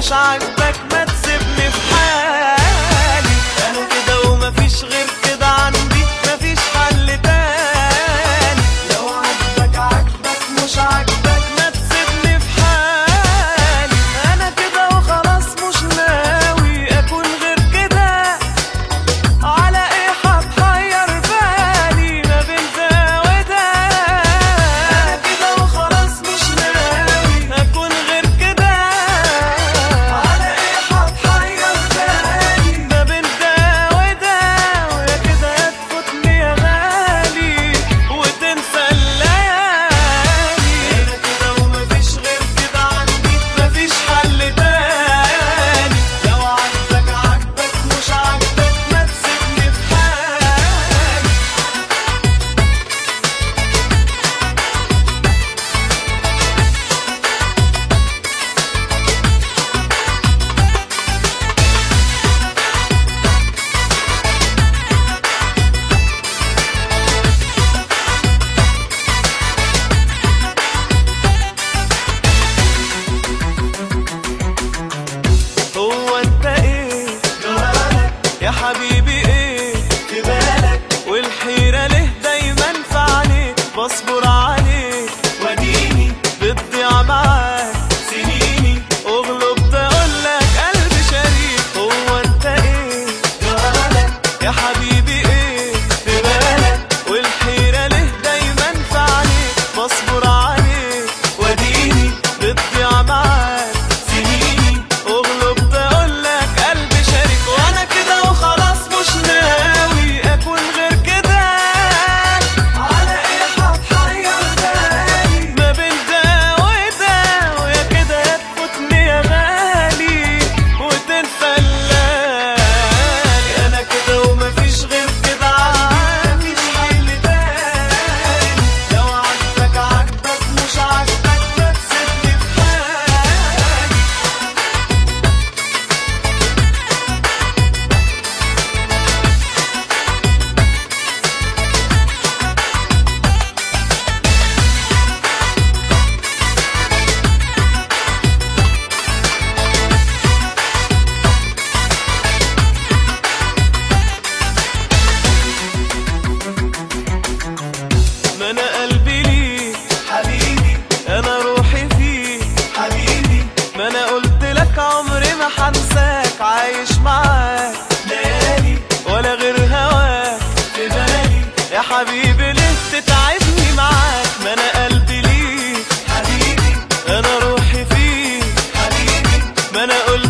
مش عاجبك ما تسيبني في حالي انا كده ومفيش غير كده عندي مفيش حل تاني لو عاجبك عاجبك مش عاجبك ما تسيبني في حالي انا كده وخلاص مش ناوي اكون غير كده على ايه هتحير بالي ما بين ده وده انا كده وخلاص مش ناوي اكون غير كده على ايه هتحير بالي ما بين ده وده ويا كده تفوتني يا غالي وتنسى الليالي انا كده ومفيش غير كده عندي مفيش حل تاني لو عاجبك عاجبك مش عاجبك ما تسيبني في حالي هو انت ايه يا حبيبي ايه في بالك والحيرة ليه دايما في عينيك بصبر عليك وديني بتضيع معاك سنيني اغلب تقولك قلبي شريك هو انت ايه يا حبيبي ايه في بالك والحيرة ليه دايما في عينيك بصبر عليك وديني بتضيع معاك سنيني اغلب تقولك قلبي شريك وانا كده وخلاص مش ناوي اكون غير كده على ايه هتحير بالي ما بين ده وده ويا كده تفوتني يا غالي وتنسى الليالي انا كده ومفيش غير كده عندي مفيش حل تاني لو عاجبك عاجبك مش عاجبك ما تسيبني في حالي ما انا قلبي ليك حبيبي انا روحي فيك حبيبي ما انا قلت لك عمري ما حنساك عايش معاك ليالي ولا غير هواك في بالي يا حبيبي ليه تتعبني معاك ما انا قلبي ليك حبيبي انا روحي فيك حبيبي ما انا قلت